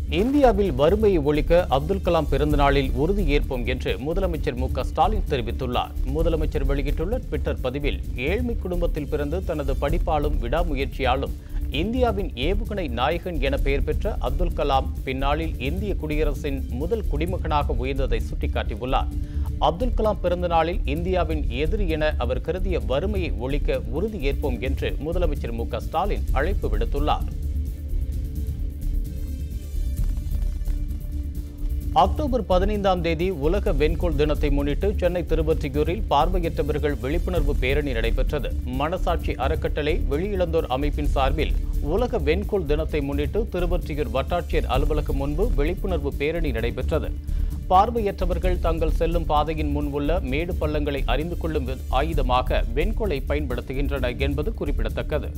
இந்தியாவில் வறுமையை ஒழிக்க அப்துல் கலாம் பிறந்தநாளில் உறுதி ஏற்போம் என்று முதலமைச்சர் மு க ஸ்டாலின் தெரிவித்துள்ளார் முதலமைச்சர் வெளியிட்டுள்ள ட்விட்டர் பதிவில் ஏழ்மை குடும்பத்தில் பிறந்து தனது படிப்பாலும் விடாமுயற்சியாலும் இந்தியாவின் ஏவுகணை நாயகன் என பெயர் பெற்ற அப்துல் கலாம் பின்னாளில் இந்திய குடியரசின் முதல் குடிமகனாக உயர்ந்ததை சுட்டிக்காட்டியுள்ளார் அப்துல் கலாம் பிறந்த நாளில் இந்தியாவின் எதிரி என அவர் கருதிய வறுமையை ஒழிக்க உறுதி ஏற்போம் என்று முதலமைச்சர் மு க ஸ்டாலின் அழைப்பு விடுத்துள்ளார் அக்டோபர் பதினைந்தாம் தேதி உலக வெண்கோள் தினத்தை முன்னிட்டு சென்னை திருவொற்றியூரில் பார்வையற்றவர்கள் விழிப்புணர்வு பேரணி நடைபெற்றது மனசாட்சி அறக்கட்டளை வெளியிழந்தோர் அமைப்பின் சார்பில் உலக வெண்கோள் தினத்தை முன்னிட்டு திருவொற்றியூர் வட்டாட்சியர் அலுவலகம் முன்பு விழிப்புணர்வு பேரணி நடைபெற்றது பார்வையற்றவர்கள் தங்கள் செல்லும் பாதையின் முன் உள்ள மேடு பள்ளங்களை அறிந்து கொள்ளும் ஆயுதமாக வெண்கோளை பயன்படுத்துகின்றனர் என்பது குறிப்பிடத்தக்கது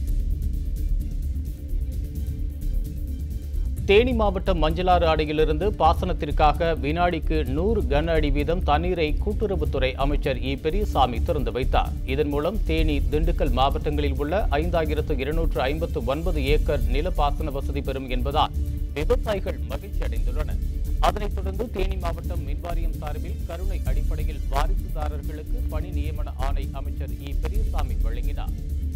தேனி மாவட்டம் மஞ்சளாறு அணையிலிருந்து பாசனத்திற்காக வினாடிக்கு நூறு கன அடி வீதம் தண்ணீரை கூட்டுறவுத்துறை அமைச்சர் இ பெரியசாமி திறந்து வைத்தார் இதன் மூலம் தேனி திண்டுக்கல் மாவட்டங்களில் உள்ள ஐந்தாயிரத்து இருநூற்று ஐம்பத்து ஒன்பது ஏக்கர் நில பாசன வசதி பெறும் என்பதால் விவசாயிகள் மகிழ்ச்சி அடைந்துள்ளனர் அதனைத் தொடர்ந்து தேனி மாவட்டம் மின்வாரியம் சார்பில் கருணை அடிப்படையில் வாரிசுதாரர்களுக்கு பணி நியமன ஆணை அமைச்சர் இ பெரியசாமி வழங்கினார்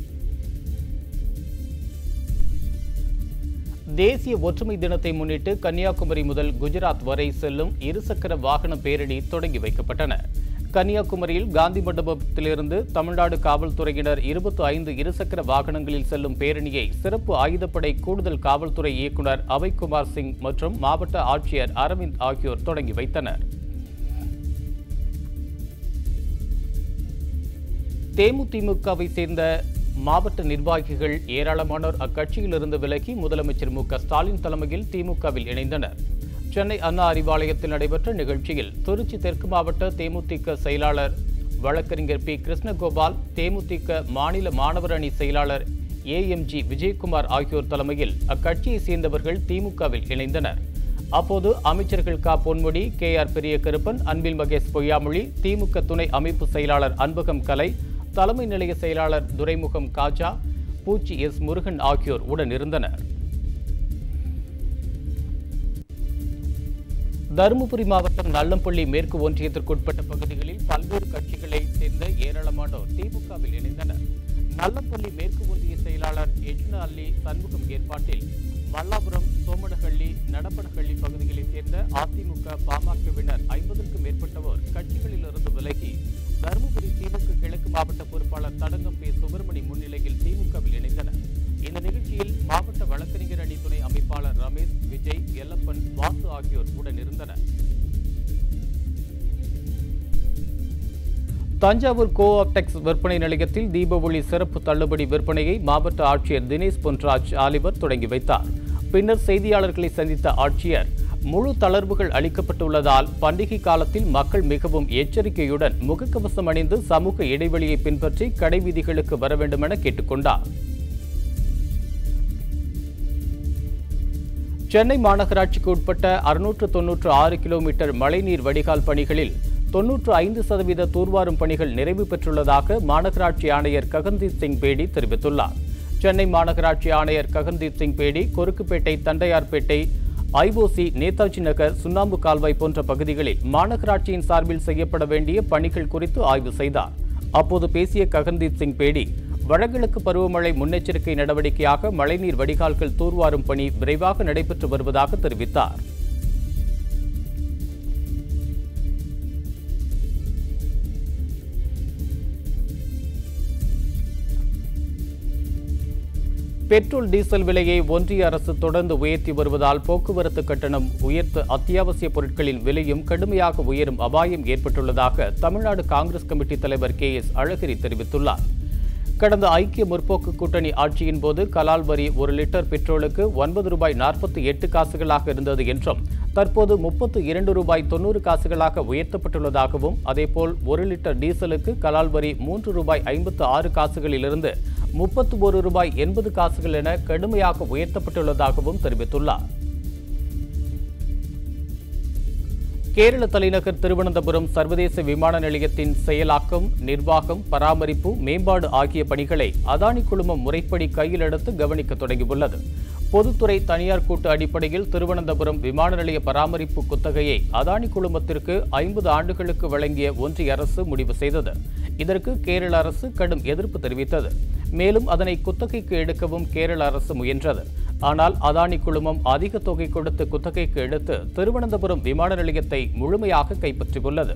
தேசிய ஒற்றுமை தினத்தை முன்னிட்டு கன்னியாகுமரி முதல் குஜராத் வரை செல்லும் இருசக்கர வாகன பேரணி தொடங்கி வைக்கப்பட்டன கன்னியாகுமரியில் காந்தி மண்டபத்திலிருந்து தமிழ்நாடு காவல்துறையினர் இருபத்தி ஐந்து இருசக்கர வாகனங்களில் செல்லும் பேரணியை சிறப்பு ஆயுதப்படை கூடுதல் காவல்துறை இயக்குநர் அவைக்குமார் சிங் மற்றும் மாவட்ட ஆட்சியர் அரவிந்த் ஆகியோர் தொடங்கி வைத்தனர் தேமுதிமுகவை சேர்ந்த மாவட்ட நிர்வாகிகள் ஏராளமானோர் அக்கட்சியிலிருந்து விலகி முதலமைச்சர் மு க ஸ்டாலின் தலைமையில் திமுகவில் இணைந்தனர் சென்னை அண்ணா அறிவாலயத்தில் நடைபெற்ற நிகழ்ச்சியில் திருச்சி தெற்கு மாவட்ட தேமுதிக செயலாளர் வழக்கறிஞர் பி கிருஷ்ணகோபால் தேமுதிக மாநில மாணவர் அணி செயலாளர் ஏஎம்ஜி விஜயகுமார் ஆகியோர் தலைமையில் அக்கட்சியை சேர்ந்தவர்கள் திமுகவில் இணைந்தனர் அப்போது அமைச்சர்கள் க பொன்முடி கே ஆர் பெரிய கருப்பன் அன்பில் மகேஷ் பொய்யாமொழி திமுக துணை அமைப்பு செயலாளர் அன்பகம் கலை தலைமை நிலைய செயலாளர் துரைமுகம் காஜா பூச்சி எஸ் முருகன் ஆகியோர் உடனிருந்தனர் தருமபுரி மாவட்டம் நல்லம்பள்ளி மேற்கு ஒன்றியத்திற்குட்பட்ட பகுதிகளில் பல்வேறு கட்சிகளைச் சேர்ந்த ஏராளமானோர் திமுகவில் இணைந்தனர் நல்லம்பள்ளி மேற்கு ஒன்றிய செயலாளர் எஜ்னா அல்லி சண்முகம் ஏற்பாட்டில் மல்லாபுரம் சோமனஹள்ளி நடப்பனஹள்ளி பகுதிகளைச் சேர்ந்த அதிமுக பாமகவினர் ஐம்பதற்கும் மேற்பட்டவோர் கட்சிகளிலிருந்து விலகி தருமபுரி திமுக கிழக்கு மாவட்ட பொறுப்பாளர் தடங்கம் பே சுப்பிரமணி முன்னிலையில் திமுகவில் இணைந்தனர் இந்த நிகழ்ச்சியில் மாவட்ட வழக்கறிஞர் அணி துணை அமைப்பாளர் ரமேஷ் விஜய் எல்லப்பன் வாசு ஆகியோர் உடனிருந்தனர் தஞ்சாவூர் கோ ஆப்டெக்ஸ் விற்பனை நிலையத்தில் தீபாவளி சிறப்பு தள்ளுபடி விற்பனையை மாவட்ட ஆட்சியர் தினேஷ் பொன்ராஜ் ஆலிவர் தொடங்கி வைத்தார் பின்னர் செய்தியாளர்களை சந்தித்த ஆட்சியர் முழு தளர்வுகள் அளிக்கப்பட்டுள்ளதால் பண்டிகை காலத்தில் மக்கள் மிகவும் எச்சரிக்கையுடன் முகக்கவசம் அணிந்து சமூக இடைவெளியை பின்பற்றி கடை வீதிகளுக்கு வர வேண்டும் என கேட்டுக்கொண்டார் சென்னை மாநகராட்சிக்கு உட்பட்ட அறுநூற்று தொன்னூற்று ஆறு கிலோமீட்டர் மழைநீர் வடிகால் பணிகளில் தொன்னூற்று ஐந்து சதவீத தூர்வாரும் பணிகள் நிறைவு பெற்றுள்ளதாக மாநகராட்சி ஆணையர் ககன்தீப் சிங் பேடி தெரிவித்துள்ளார் சென்னை மாநகராட்சி ஆணையர் ககன்தீப் சிங் பேடி கொருக்குப்பேட்டை தண்டையார்பேட்டை ஐஓசி நேதாஜி நகர் சுண்ணாம்பு கால்வாய் போன்ற பகுதிகளில் மாநகராட்சியின் சார்பில் செய்யப்பட வேண்டிய பணிகள் குறித்து ஆய்வு செய்தார் அப்போது பேசிய ககன்தீப் சிங் பேடி வடகிழக்கு பருவமழை முன்னெச்சரிக்கை நடவடிக்கையாக மழைநீர் வடிகால்கள் தூர்வாரும் பணி விரைவாக நடைபெற்று வருவதாக தெரிவித்தார் பெட்ரோல் டீசல் விலையை ஒன்றிய அரசு தொடர்ந்து உயர்த்தி வருவதால் போக்குவரத்து கட்டணம் உயர்த்த அத்தியாவசிய பொருட்களின் விலையும் கடுமையாக உயரும் அபாயம் ஏற்பட்டுள்ளதாக தமிழ்நாடு காங்கிரஸ் கமிட்டி தலைவர் கே எஸ் அழகிரி தெரிவித்துள்ளார் கடந்த ஐக்கிய முற்போக்கு கூட்டணி ஆட்சியின் போது கலால் வரி ஒரு லிட்டர் பெட்ரோலுக்கு ஒன்பது ரூபாய் நாற்பத்தி எட்டு காசுகளாக இருந்தது என்றும் தற்போது முப்பத்து இரண்டு ரூபாய் தொண்ணூறு காசுகளாக உயர்த்தப்பட்டுள்ளதாகவும் அதேபோல் ஒரு லிட்டர் டீசலுக்கு கலால் வரி மூன்று ரூபாய் ஐம்பத்து ஆறு காசுகளிலிருந்து முப்பத்து ஒரு ரூபாய் எண்பது காசுகள் என கடுமையாக உயர்த்தப்பட்டுள்ளதாகவும் தெரிவித்துள்ளார் கேரள தலைநகர் திருவனந்தபுரம் சர்வதேச விமான நிலையத்தின் செயலாக்கம் நிர்வாகம் பராமரிப்பு மேம்பாடு ஆகிய பணிகளை அதானி குழுமம் முறைப்படி கையில் எடுத்து கவனிக்க தொடங்கியுள்ளது பொதுத்துறை தனியார் கூட்டு அடிப்படையில் திருவனந்தபுரம் விமான நிலைய பராமரிப்பு குத்தகையை அதானி குழுமத்திற்கு ஐம்பது ஆண்டுகளுக்கு வழங்கிய ஒன்றிய அரசு முடிவு செய்தது இதற்கு கேரள அரசு கடும் எதிர்ப்பு தெரிவித்தது மேலும் அதனை குத்தகைக்கு எடுக்கவும் கேரள அரசு முயன்றது ஆனால் அதானி குழுமம் அதிக தொகை கொடுத்து குத்தகைக்கு எடுத்து திருவனந்தபுரம் விமான நிலையத்தை முழுமையாக கைப்பற்றியுள்ளது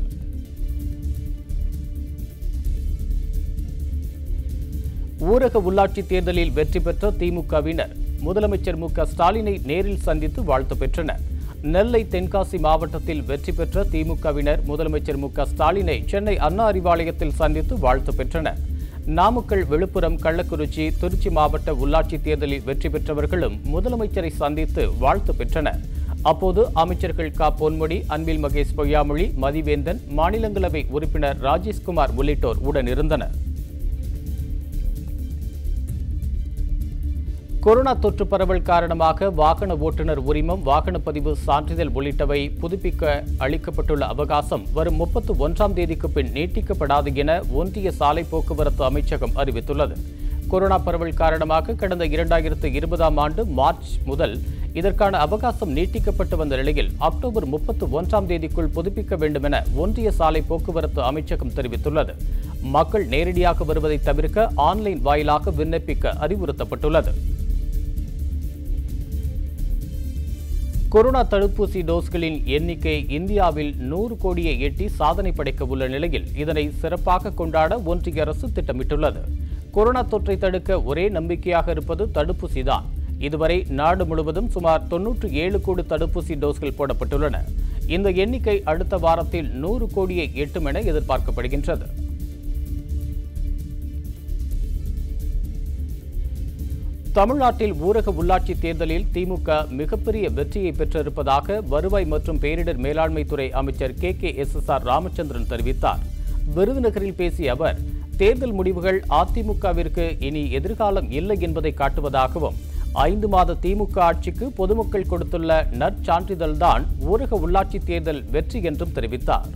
ஊரக உள்ளாட்சி தேர்தலில் வெற்றி பெற்ற திமுகவினர் முதலமைச்சர் மு க ஸ்டாலினை நேரில் சந்தித்து வாழ்த்து பெற்றனர் நெல்லை தென்காசி மாவட்டத்தில் வெற்றி பெற்ற திமுகவினர் முதலமைச்சர் மு க ஸ்டாலினை சென்னை அண்ணா அறிவாலயத்தில் சந்தித்து வாழ்த்து பெற்றனர் நாமக்கல் விழுப்புரம் கள்ளக்குறிச்சி திருச்சி மாவட்ட உள்ளாட்சி தேர்தலில் வெற்றி பெற்றவர்களும் முதலமைச்சரை சந்தித்து வாழ்த்து பெற்றனர் அப்போது அமைச்சர்கள் க பொன்முடி அன்பில் மகேஷ் பொய்யாமொழி மதிவேந்தன் மாநிலங்களவை உறுப்பினர் ராஜேஷ்குமார் உள்ளிட்டோர் உடனிருந்தனர் கொரோனா தொற்று பரவல் காரணமாக வாகன ஓட்டுநர் உரிமம் வாகன பதிவு சான்றிதழ் உள்ளிட்டவை புதுப்பிக்க அளிக்கப்பட்டுள்ள அவகாசம் வரும் முப்பத்து ஒன்றாம் தேதிக்கு பின் நீட்டிக்கப்படாது என ஒன்றிய சாலை போக்குவரத்து அமைச்சகம் அறிவித்துள்ளது கொரோனா பரவல் காரணமாக கடந்த இரண்டாயிரத்து இருபதாம் ஆண்டு மார்ச் முதல் இதற்கான அவகாசம் நீட்டிக்கப்பட்டு வந்த நிலையில் அக்டோபர் முப்பத்து ஒன்றாம் தேதிக்குள் புதுப்பிக்க வேண்டும் என ஒன்றிய சாலை போக்குவரத்து அமைச்சகம் தெரிவித்துள்ளது மக்கள் நேரடியாக வருவதை தவிர்க்க ஆன்லைன் வாயிலாக விண்ணப்பிக்க அறிவுறுத்தப்பட்டுள்ளது கொரோனா தடுப்பூசி டோஸ்களின் எண்ணிக்கை இந்தியாவில் நூறு கோடியை எட்டி சாதனை படைக்க உள்ள நிலையில் இதனை சிறப்பாக கொண்டாட ஒன்றிய அரசு திட்டமிட்டுள்ளது கொரோனா தொற்றை தடுக்க ஒரே நம்பிக்கையாக இருப்பது தடுப்பூசிதான் இதுவரை நாடு முழுவதும் சுமார் தொன்னூற்று ஏழு கோடி தடுப்பூசி டோஸ்கள் போடப்பட்டுள்ளன இந்த எண்ணிக்கை அடுத்த வாரத்தில் நூறு கோடியை எட்டும் என எதிர்பார்க்கப்படுகின்றது தமிழ்நாட்டில் ஊரக உள்ளாட்சி தேர்தலில் திமுக மிகப்பெரிய வெற்றியை பெற்றிருப்பதாக வருவாய் மற்றும் பேரிடர் மேலாண்மை துறை அமைச்சர் K K S S R Ramachandran தெரிவித்தார் விருதுநகரில் பேசிய அவர் தேர்தல் முடிவுகள் அதிமுகவிற்கு இனி எதிர்காலம் இல்லை என்பதை காட்டுவதாகவும் ஐந்து மாத திமுக ஆட்சிக்கு பொதுமக்கள் கொடுத்துள்ள நற்சான்றிதழ்தான் ஊரக உள்ளாட்சி தேர்தல் வெற்றி என்றும் தெரிவித்தார்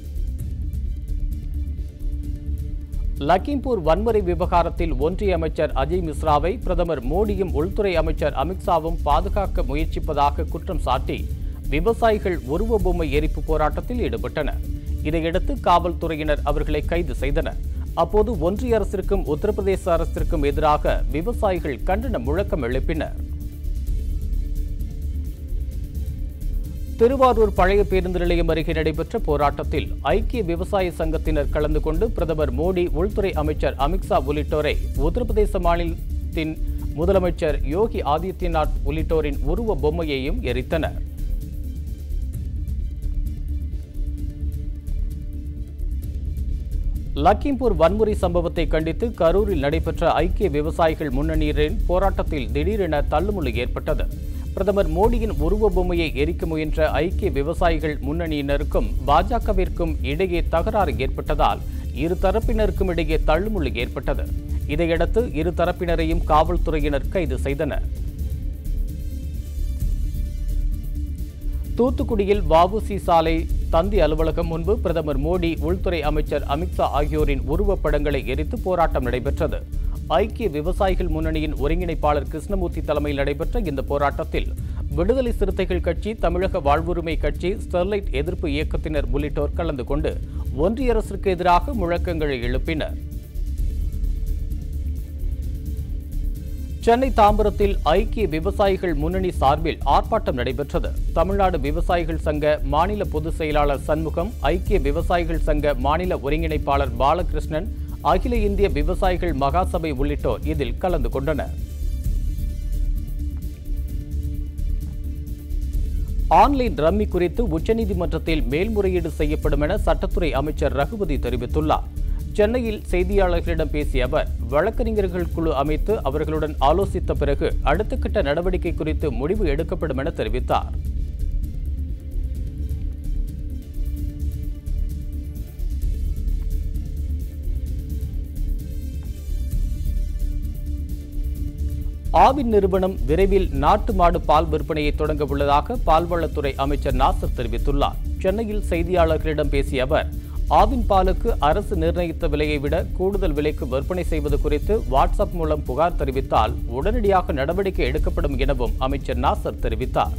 லக்கிம்பூர் வன்முறை விவகாரத்தில் ஒன்றிய அமைச்சர் அஜய் மிஸ்ராவை பிரதமர் மோடியும் உள்துறை அமைச்சர் அமித்ஷாவும் பாதுகாக்க முயற்சிப்பதாக குற்றம் சாட்டி விவசாயிகள் உருவ பொம்மை எரிப்பு போராட்டத்தில் ஈடுபட்டனர் இதையடுத்து காவல்துறையினர் அவர்களை கைது செய்தனர் அப்போது ஒன்றிய அரசிற்கும் உத்தரப்பிரதேச அரசிற்கும் எதிராக விவசாயிகள் கண்டன முழக்கம் எழுப்பினர் திருவாரூர் பழைய பேருந்து நிலையம் அருகே நடைபெற்ற போராட்டத்தில் ஐக்கிய விவசாய சங்கத்தினர் கலந்து கொண்டு பிரதமர் மோடி உள்துறை அமைச்சர் அமித்ஷா உள்ளிட்டோரை உத்தரப்பிரதேச மாநிலத்தின் முதலமைச்சர் யோகி ஆதித்யநாத் உள்ளிட்டோரின் உருவ பொம்மையையும் எரித்தனர் லக்கிம்பூர் வன்முறை சம்பவத்தை கண்டித்து கரூரில் நடைபெற்ற ஐக்கிய விவசாயிகள் முன்னணியினரின் போராட்டத்தில் திடீரென தள்ளுமுள்ளு ஏற்பட்டது பிரதமர் மோடியின் உருவ பொம்மையை எரிக்க முயன்ற ஐக்கிய விவசாயிகள் முன்னணியினருக்கும் பாஜகவிற்கும் இடையே தகராறு ஏற்பட்டதால் இரு தரப்பினருக்கும் இடையே தள்ளுமுள்ளு ஏற்பட்டது இதையடுத்து இரு தரப்பினரையும் காவல்துறையினர் கைது செய்தனர் தூத்துக்குடியில் வஉசி சாலை தந்தி அலுவலகம் முன்பு பிரதமர் மோடி உள்துறை அமைச்சர் அமித்ஷா ஆகியோரின் உருவப்படங்களை எரித்து போராட்டம் நடைபெற்றது ஐக்கிய விவசாயிகள் முன்னணியின் ஒருங்கிணைப்பாளர் கிருஷ்ணமூர்த்தி தலைமையில் நடைபெற்ற இந்த போராட்டத்தில் விடுதலை சிறுத்தைகள் கட்சி தமிழக வாழ்வுரிமை கட்சி ஸ்டெர்லைட் எதிர்ப்பு இயக்கத்தினர் உள்ளிட்டோர் கலந்து கொண்டு ஒன்றிய அரசுக்கு எதிராக முழக்கங்களை எழுப்பினர் சென்னை தாம்பரத்தில் ஐக்கிய விவசாயிகள் முன்னணி சார்பில் ஆர்ப்பாட்டம் நடைபெற்றது தமிழ்நாடு விவசாயிகள் சங்க மாநில பொதுச் செயலாளர் சண்முகம் ஐக்கிய விவசாயிகள் சங்க மாநில ஒருங்கிணைப்பாளர் பாலகிருஷ்ணன் அகில இந்திய விவசாயிகள் மகாசபை உள்ளிட்டோர் இதில் கலந்து கொண்டனர் ஆன்லைன் ரம்மி குறித்து உச்சநீதிமன்றத்தில் மேல்முறையீடு செய்யப்படும் என சட்டத்துறை அமைச்சர் ரகுபதி தெரிவித்துள்ளார் சென்னையில் செய்தியாளர்களிடம் பேசிய அவர் வழக்கறிஞர்கள் குழு அமைத்து அவர்களுடன் ஆலோசித்த பிறகு அடுத்த கட்ட நடவடிக்கை குறித்து முடிவு எடுக்கப்படும் என தெரிவித்தார் ஆவின் நிறுவனம் விரைவில் நாட்டு மாடு பால் விற்பனையை தொடங்க உள்ளதாக பால்வளத்துறை அமைச்சர் நாசர் தெரிவித்துள்ளார் சென்னையில் செய்தியாளர்களிடம் பேசிய அவர் ஆவின் பாலுக்கு அரசு நிர்ணயித்த விலையை விட கூடுதல் விலைக்கு விற்பனை செய்வது குறித்து வாட்ஸ்அப் மூலம் புகார் தெரிவித்தால் உடனடியாக நடவடிக்கை எடுக்கப்படும் எனவும் அமைச்சர் நாசர் தெரிவித்தார்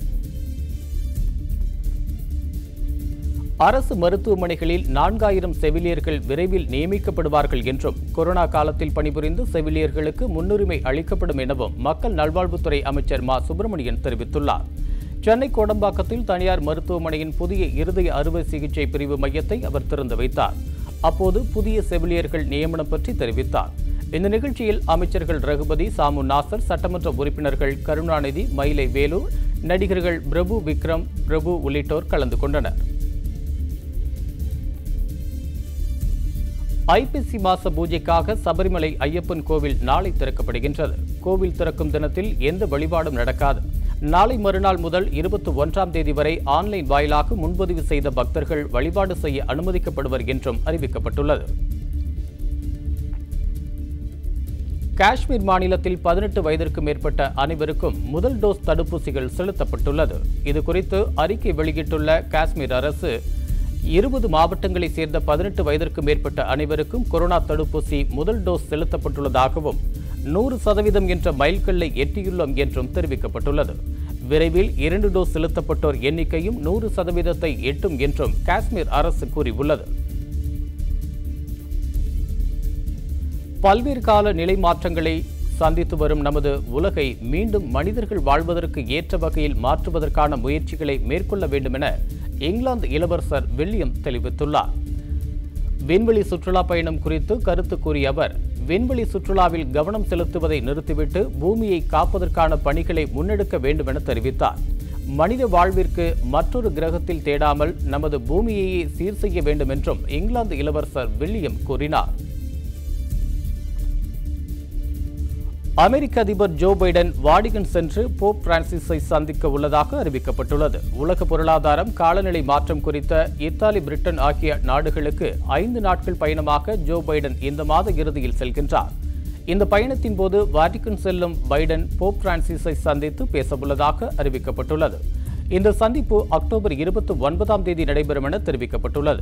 அரசு மருத்துவமனைகளில் நான்காயிரம் செவிலியர்கள் விரைவில் நியமிக்கப்படுவார்கள் என்றும் கொரோனா காலத்தில் பணிபுரிந்து செவிலியர்களுக்கு முன்னுரிமை அளிக்கப்படும் எனவும் மக்கள் நல்வாழ்வுத்துறை அமைச்சர் மா சுப்பிரமணியன் தெரிவித்துள்ளார் சென்னை கோடம்பாக்கத்தில் தனியார் மருத்துவமனையின் புதிய இருதய அறுவை சிகிச்சை பிரிவு மையத்தை அவர் திறந்து வைத்தார் அப்போது புதிய செவிலியர்கள் நியமனம் பற்றி தெரிவித்தார் இந்த நிகழ்ச்சியில் அமைச்சர்கள் ரகுபதி சாமு நாசர் சட்டமன்ற உறுப்பினர்கள் கருணாநிதி மயிலை வேலூர் நடிகர்கள் பிரபு விக்ரம் பிரபு உள்ளிட்டோர் கலந்து கொண்டனர் ஐப்பசி மாச பூஜைக்காக சபரிமலை ஐயப்பன் கோவில் நாளை திறக்கப்படுகின்றது கோவில் திறக்கும் தினத்தில் எந்த வழிபாடும் நடக்காது நாளை மறுநாள் முதல் இருபத்தி ஒன்றாம் தேதி வரை ஆன்லைன் வாயிலாக முன்பதிவு செய்த பக்தர்கள் வழிபாடு செய்ய அனுமதிக்கப்படுவர் என்றும் அறிவிக்கப்பட்டுள்ளது காஷ்மீர் மாநிலத்தில் பதினெட்டு வயதிற்கு மேற்பட்ட அனைவருக்கும் முதல் டோஸ் தடுப்பூசிகள் செலுத்தப்பட்டுள்ளது இதுகுறித்து அறிக்கை வெளியிட்டுள்ள காஷ்மீர் அரசு இருபது மாவட்டங்களைச் சேர்ந்த பதினெட்டு வயதிற்கு மேற்பட்ட அனைவருக்கும் கொரோனா தடுப்பூசி முதல் டோஸ் செலுத்தப்பட்டுள்ளதாகவும் நூறு சதவீதம் என்ற மைல்கல்லை எட்டியுள்ளோம் என்றும் தெரிவிக்கப்பட்டுள்ளது விரைவில் இரண்டு டோஸ் செலுத்தப்பட்டோர் எண்ணிக்கையும் நூறு சதவீதத்தை எட்டும் என்றும் காஷ்மீர் அரசு கூறியுள்ளது பல்வேறு கால நிலை மாற்றங்களை சந்தித்து வரும் நமது உலகை மீண்டும் மனிதர்கள் வாழ்வதற்கு ஏற்ற வகையில் மாற்றுவதற்கான முயற்சிகளை மேற்கொள்ள வேண்டும் என இங்கிலாந்து இளவரசர் வில்லியம் தெரிவித்துள்ளார் விண்வெளி சுற்றுலா பயணம் குறித்து கருத்து கூறிய அவர் விண்வெளி சுற்றுலாவில் கவனம் செலுத்துவதை நிறுத்திவிட்டு பூமியை காப்பதற்கான பணிகளை முன்னெடுக்க வேண்டும் என தெரிவித்தார் மனித வாழ்விற்கு மற்றொரு கிரகத்தில் தேடாமல் நமது பூமியையே சீர் செய்ய வேண்டும் என்றும் இங்கிலாந்து இளவரசர் வில்லியம் கூறினார் அமெரிக்க அதிபர் ஜோ பைடன் வாடிகன் சென்று போப் பிரான்சிஸை சந்திக்க உள்ளதாக அறிவிக்கப்பட்டுள்ளது உலக பொருளாதாரம் காலநிலை மாற்றம் குறித்த இத்தாலி பிரிட்டன் ஆகிய நாடுகளுக்கு ஐந்து நாட்கள் பயணமாக ஜோ பைடன் இந்த மாத இறுதியில் செல்கின்றார் இந்த பயணத்தின் போது வாட்டிகன் செல்லும் பைடன் போப் பிரான்சிஸை சந்தித்து பேசவுள்ளதாக அறிவிக்கப்பட்டுள்ளது இந்த சந்திப்பு அக்டோபர் இருபத்தி ஒன்பதாம் தேதி நடைபெறும் என தெரிவிக்கப்பட்டுள்ளது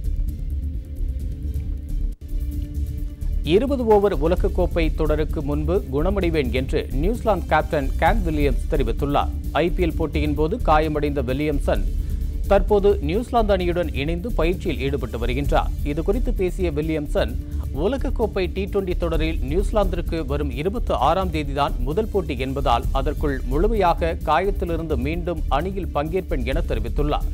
இருபது ஓவர் உலகக்கோப்பை தொடருக்கு முன்பு குணமடைவேன் என்று நியூசிலாந்து கேப்டன் கேன் வில்லியம்ஸ் தெரிவித்துள்ளார் ஐபிஎல் போட்டியின் போது காயமடைந்த வில்லியம்சன் தற்போது நியூசிலாந்து அணியுடன் இணைந்து பயிற்சியில் ஈடுபட்டு வருகின்றார் இதுகுறித்து பேசிய வில்லியம்சன் உலகக்கோப்பை டி டுவெண்டி தொடரில் நியூசிலாந்திற்கு வரும் இருபத்தி ஆறாம் தேதிதான் முதல் போட்டி என்பதால் அதற்குள் முழுமையாக காயத்திலிருந்து மீண்டும் அணியில் பங்கேற்பேன் என தெரிவித்துள்ளார்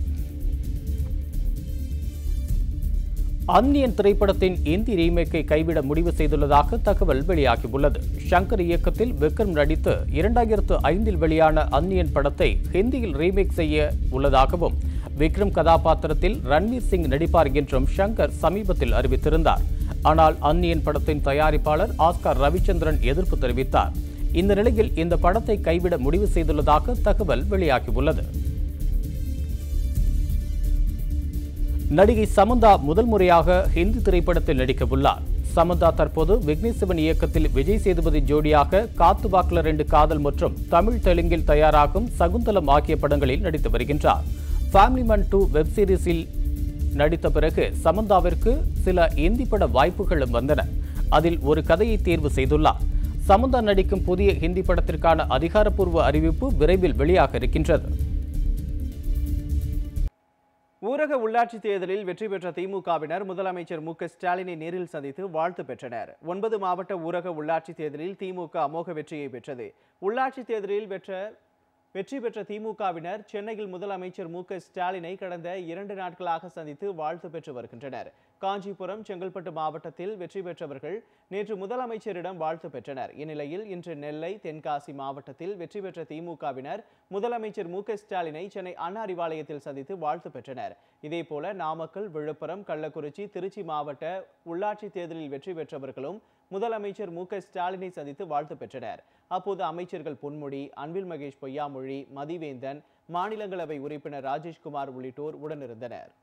அந்நியன் திரைப்படத்தின் இந்தி ரீமேக்கை கைவிட முடிவு செய்துள்ளதாக தகவல் வெளியாகியுள்ளது ஷங்கர் இயக்கத்தில் விக்ரம் நடித்து இரண்டாயிரத்து ஐந்தில் வெளியான அந்நியன் படத்தை ஹிந்தியில் ரீமேக் செய்ய உள்ளதாகவும் விக்ரம் கதாபாத்திரத்தில் ரன்வீர் சிங் நடிப்பார் என்றும் ஷங்கர் சமீபத்தில் அறிவித்திருந்தார் ஆனால் அந்நியன் படத்தின் தயாரிப்பாளர் ஆஸ்கார் ரவிச்சந்திரன் எதிர்ப்பு தெரிவித்தார் இந்த நிலையில் இந்த படத்தை கைவிட முடிவு செய்துள்ளதாக தகவல் வெளியாகியுள்ளது நடிகை சமந்தா முதல் முறையாக ஹிந்தி திரைப்படத்தில் நடிக்கவுள்ளார் சமந்தா தற்போது விக்னேஷ் சிவன் இயக்கத்தில் விஜய் சேதுபதி ஜோடியாக காத்து வாக்குல ரெண்டு காதல் மற்றும் தமிழ் தெலுங்கில் தயாராகும் சகுந்தலம் ஆகிய படங்களில் நடித்து வருகின்றார் ஃபேமிலி மன் டூ வெப் சீரிஸில் நடித்த பிறகு சமந்தாவிற்கு சில இந்தி பட வாய்ப்புகளும் வந்தன அதில் ஒரு கதையை தேர்வு செய்துள்ளார் சமந்தா நடிக்கும் புதிய ஹிந்தி படத்திற்கான அதிகாரப்பூர்வ அறிவிப்பு விரைவில் வெளியாக இருக்கின்றது ஊரக உள்ளாட்சி தேர்தலில் வெற்றி பெற்ற திமுகவினர் முதலமைச்சர் மு க ஸ்டாலினை நேரில் சந்தித்து வாழ்த்து பெற்றனர் ஒன்பது மாவட்ட ஊரக உள்ளாட்சி தேர்தலில் திமுக அமோக வெற்றியை பெற்றது உள்ளாட்சி தேர்தலில் பெற்ற வெற்றி பெற்ற திமுகவினர் சென்னையில் முதலமைச்சர் மு க ஸ்டாலினை கடந்த இரண்டு நாட்களாக சந்தித்து வாழ்த்து பெற்று வருகின்றனர் காஞ்சிபுரம் செங்கல்பட்டு மாவட்டத்தில் வெற்றி பெற்றவர்கள் நேற்று முதலமைச்சரிடம் வாழ்த்து பெற்றனர் இந்நிலையில் இன்று நெல்லை தென்காசி மாவட்டத்தில் வெற்றி பெற்ற திமுகவினர் முதலமைச்சர் மு க ஸ்டாலினை சென்னை அண்ணா அறிவாலயத்தில் சந்தித்து வாழ்த்து பெற்றனர் இதேபோல நாமக்கல் விழுப்புரம் கள்ளக்குறிச்சி திருச்சி மாவட்ட உள்ளாட்சி தேர்தலில் வெற்றி பெற்றவர்களும் முதலமைச்சர் மு க ஸ்டாலினை சந்தித்து வாழ்த்து பெற்றனர் அப்போது அமைச்சர்கள் பொன்முடி அன்பில் மகேஷ் பொய்யாமொழி மதிவேந்தன் மாநிலங்களவை உறுப்பினர் ராஜேஷ்குமார் உள்ளிட்டோர் உடனிருந்தனர்